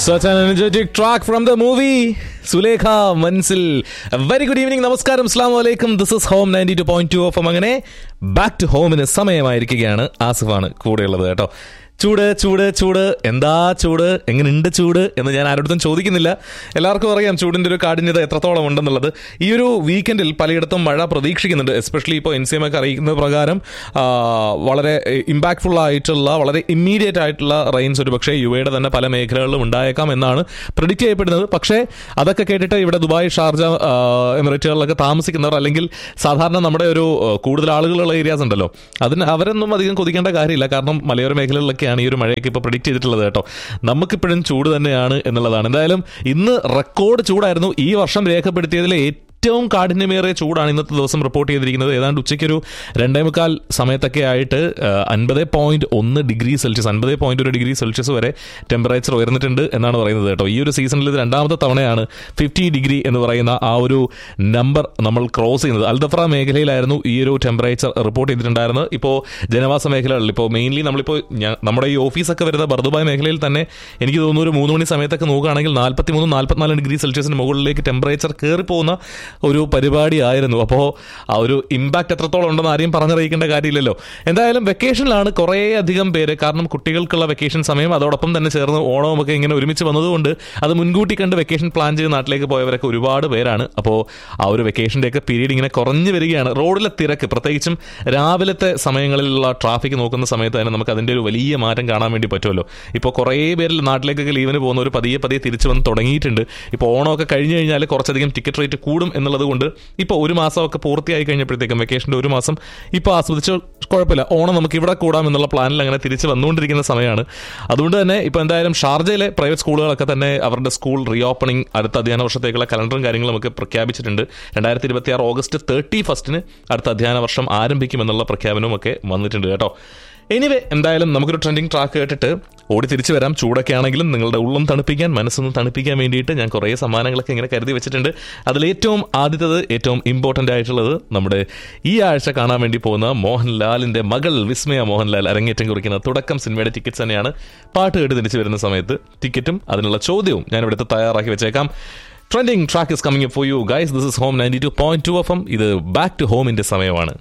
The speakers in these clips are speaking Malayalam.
Such an energetic track from the movie Sulekha Manzil very good evening നമസ്കാരം അസ്ലാം വലൈക്കും this is home ninety two point two off അങ്ങനെ ബാക്ക് ടു ഹോമിന് സമയമായിരിക്കുകയാണ് ആസിഫാണ് കൂടെയുള്ളത് കേട്ടോ ചൂട് ചൂട് ചൂട് എന്താ ചൂട് എങ്ങനെയുണ്ട് ചൂട് എന്ന് ഞാൻ ആരോടത്തും ചോദിക്കുന്നില്ല എല്ലാവർക്കും അറിയാം ചൂടിന്റെ ഒരു കാഠിന്യത എത്രത്തോളം ഉണ്ടെന്നുള്ളത് ഈ ഒരു വീക്കെൻഡിൽ പലയിടത്തും മഴ പ്രതീക്ഷിക്കുന്നുണ്ട് എസ്പെഷ്യലി ഇപ്പോൾ എൻ സി എം ഒക്കെ അറിയിക്കുന്ന പ്രകാരം ആ, വളരെ ഇമ്പാക്ട്ഫുൾ ആയിട്ടുള്ള വളരെ ഇമ്മീഡിയറ്റ് ആയിട്ടുള്ള റെയിൻസ് ഒരു പക്ഷേ യു എയുടെ തന്നെ പല മേഖലകളിലും ഉണ്ടായേക്കാം എന്നാണ് പ്രിഡിക്റ്റ് ചെയ്യപ്പെടുന്നത് പക്ഷേ അതൊക്കെ കേട്ടിട്ട് ഇവിടെ ദുബായ് ഷാർജ ആ, എമിറേറ്റുകളിലൊക്കെ താമസിക്കുന്നവർ അല്ലെങ്കിൽ സാധാരണ നമ്മുടെ ഒരു ആ, കൂടുതൽ ആളുകളുള്ള ഏരിയാസ് ഉണ്ടല്ലോ അതിന് അവരൊന്നും അധികം കൊതിക്കേണ്ട കാര്യമില്ല കാരണം മലയോര മേഖലകളിലൊക്കെയാണ് ഈ ഒരു മഴയൊക്കെ ഇപ്പോൾ പ്രിഡിക്റ്റ് ചെയ്തിട്ടുള്ളത് കേട്ടോ നമുക്കിപ്പോഴും ചൂട് തന്നെയാണ് എന്നുള്ളതാണ് എന്തായാലും ഇന്ന് റെക്കോർഡ് ചൂടായിരുന്നു ഈ വർഷം രേഖപ്പെടുത്തിയതിലെ ഏറ്റവും കാഠിന്യമേറിയ ചൂടാണ് ഇന്നത്തെ ദിവസം റിപ്പോർട്ട് ചെയ്തിരിക്കുന്നത് ഏതാണ്ട് ഉച്ചയ്ക്കൊരു രണ്ടേ മുക്കാൽ സമയത്തൊക്കെ ആയിട്ട് അൻപത് പോയിന്റ് ഒന്ന് ഡിഗ്രി സെൽഷ്യസ് അൻപത് പോയിന്റ് ഒരു ഡിഗ്രി സെൽഷ്യസ് വരെ ടെമ്പറേച്ചർ ഉയർന്നിട്ടുണ്ട് എന്നാണ് പറയുന്നത് കേട്ടോ ഈ ഒരു സീസണിൽ ഇത് രണ്ടാമത്തെ തവണയാണ് ഫിഫ്റ്റി ഡിഗ്രി എന്ന് പറയുന്ന ആ ഒരു നമ്പർ നമ്മൾ ക്രോസ് ചെയ്യുന്നത് അൽദഫ്ര മേഖലയിലായിരുന്നു ഈ ഒരു ടെമ്പറേച്ചർ റിപ്പോർട്ട് ചെയ്തിട്ടുണ്ടായിരുന്നത് ഇപ്പോൾ ജനവാസ മേഖലകളിൽ ഇപ്പോൾ മെയിൻലി നമ്മളിപ്പോൾ ഞാ- നമ്മുടെ ഈ ഓഫീസൊക്കെ വരുന്ന ബർദുബായ് മേഖലയിൽ തന്നെ എനിക്ക് തോന്നുന്നു ഒരു മൂന്ന് മണി സമയത്തൊക്കെ നോക്കുകയാണെങ്കിൽ നാൽപ്പത്തി മൂന്ന് നാൽപ്പത്തിനാല് ഡിഗ്രി സെൽഷ്യസിന് മുകളിലേക്ക് ടെമ്പറേച്ചർ കയറി പോകുന്ന ഒരു പരിപാടി ആയിരുന്നു അപ്പോൾ ആ ഒരു ഇമ്പാക്ട് എത്രത്തോളം ഉണ്ടെന്ന് ആരെയും പറഞ്ഞറിയിക്കേണ്ട കാര്യമില്ലല്ലോ എന്തായാലും വെക്കേഷനിലാണ് കുറേ അധികം പേര് കാരണം കുട്ടികൾക്കുള്ള വെക്കേഷൻ സമയം അതോടൊപ്പം തന്നെ ചേർന്ന് ഓണവും ഒക്കെ ഇങ്ങനെ ഒരുമിച്ച് വന്നതുകൊണ്ട് അത് മുൻകൂട്ടി കണ്ട് വെക്കേഷൻ പ്ലാൻ ചെയ്ത് നാട്ടിലേക്ക് പോയവരൊക്കെ ഒരുപാട് പേരാണ് അപ്പോൾ ആ ഒരു വെക്കേഷൻ്റെ ഒക്കെ പീരീഡ് ഇങ്ങനെ കുറഞ്ഞു വരികയാണ് റോഡിലെ തിരക്ക് പ്രത്യേകിച്ചും രാവിലത്തെ സമയങ്ങളിലുള്ള ട്രാഫിക് നോക്കുന്ന സമയത്ത് തന്നെ നമുക്ക് അതിൻ്റെ ഒരു വലിയ മാറ്റം കാണാൻ വേണ്ടി പറ്റുമല്ലോ ഇപ്പോൾ കുറേ പേരിൽ നാട്ടിലേക്കൊക്കെ ലീവിന് പോകുന്നവർ പതിയെ പതിയെ തിരിച്ചു വന്ന് തുടങ്ങിയിട്ടുണ്ട് ഇപ്പോൾ ഓണമൊക്കെ കഴിഞ്ഞ് കഴിഞ്ഞാൽ കുറച്ചധികം ടിക്കറ്റ് റേറ്റ് കൂടും എന്നുള്ളത് കൊണ്ട് ഇപ്പോൾ ഒരു മാസമൊക്കെ പൂർത്തിയായി കഴിഞ്ഞപ്പോഴത്തേക്കും വെക്കേഷൻ്റെ ഒരു മാസം ഇപ്പോൾ ആസ്വദിച്ച് കുഴപ്പമില്ല ഓണം നമുക്ക് ഇവിടെ കൂടാം എന്നുള്ള പ്ലാനിൽ അങ്ങനെ തിരിച്ച് വന്നുകൊണ്ടിരിക്കുന്ന സമയമാണ് അതുകൊണ്ട് തന്നെ ഇപ്പോൾ എന്തായാലും ഷാർജയിലെ പ്രൈവറ്റ് സ്കൂളുകളൊക്കെ തന്നെ അവരുടെ സ്കൂൾ റീ ഓപ്പണിംഗ് അടുത്ത അധ്യയന വർഷത്തേക്കുള്ള കലണ്ടറും കാര്യങ്ങളും ഒക്കെ പ്രഖ്യാപിച്ചിട്ടുണ്ട് രണ്ടായിരത്തി ഇരുപത്തി ആറ് ഓഗസ്റ്റ് തേർട്ടി ഫസ്റ്റിന് അടുത്ത അധ്യയന വർഷം ആരംഭിക്കുമെന്നുള്ള പ്രഖ്യാപനവും ഒക്കെ വന്നിട്ടുണ്ട് കേട്ടോ എനിവേ എന്തായാലും നമുക്കൊരു ട്രെൻഡിങ് ട്രാക്ക് കേട്ടിട്ട് ഓടി തിരിച്ചു വരാം ചൂടൊക്കെ ആണെങ്കിലും നിങ്ങളുടെ ഉള്ളം തണുപ്പിക്കാൻ മനസ്സൊന്ന് തണുപ്പിക്കാൻ വേണ്ടിയിട്ട് ഞാൻ കുറേ സമ്മാനങ്ങളൊക്കെ ഇങ്ങനെ കരുതി വെച്ചിട്ടുണ്ട് അതിലേറ്റവും ആദ്യത്തത് ഏറ്റവും ഇമ്പോർട്ടൻ്റ് ആയിട്ടുള്ളത് നമ്മുടെ ഈ ആഴ്ച കാണാൻ വേണ്ടി പോകുന്ന മോഹൻലാലിൻ്റെ മകൾ വിസ്മയ മോഹൻലാൽ അരങ്ങേറ്റം കുറിക്കുന്ന തുടക്കം സിനിമയുടെ ടിക്കറ്റ്സ് തന്നെയാണ് പാട്ട് കേട്ട് തിരിച്ചു വരുന്ന സമയത്ത് ടിക്കറ്റും അതിനുള്ള ചോദ്യവും ഞാൻ ഇവിടുത്തെ തയ്യാറാക്കി വെച്ചേക്കാം trending track is coming for you guys this is home ninety two point two F M ഇത് ബാക്ക് ടു ഹോമിന്റെ സമയമാണ്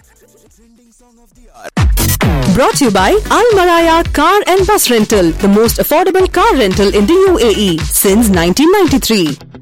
Brought to you by Al Maraya Car and Bus Rental, the most affordable car rental in the UAE since 1993.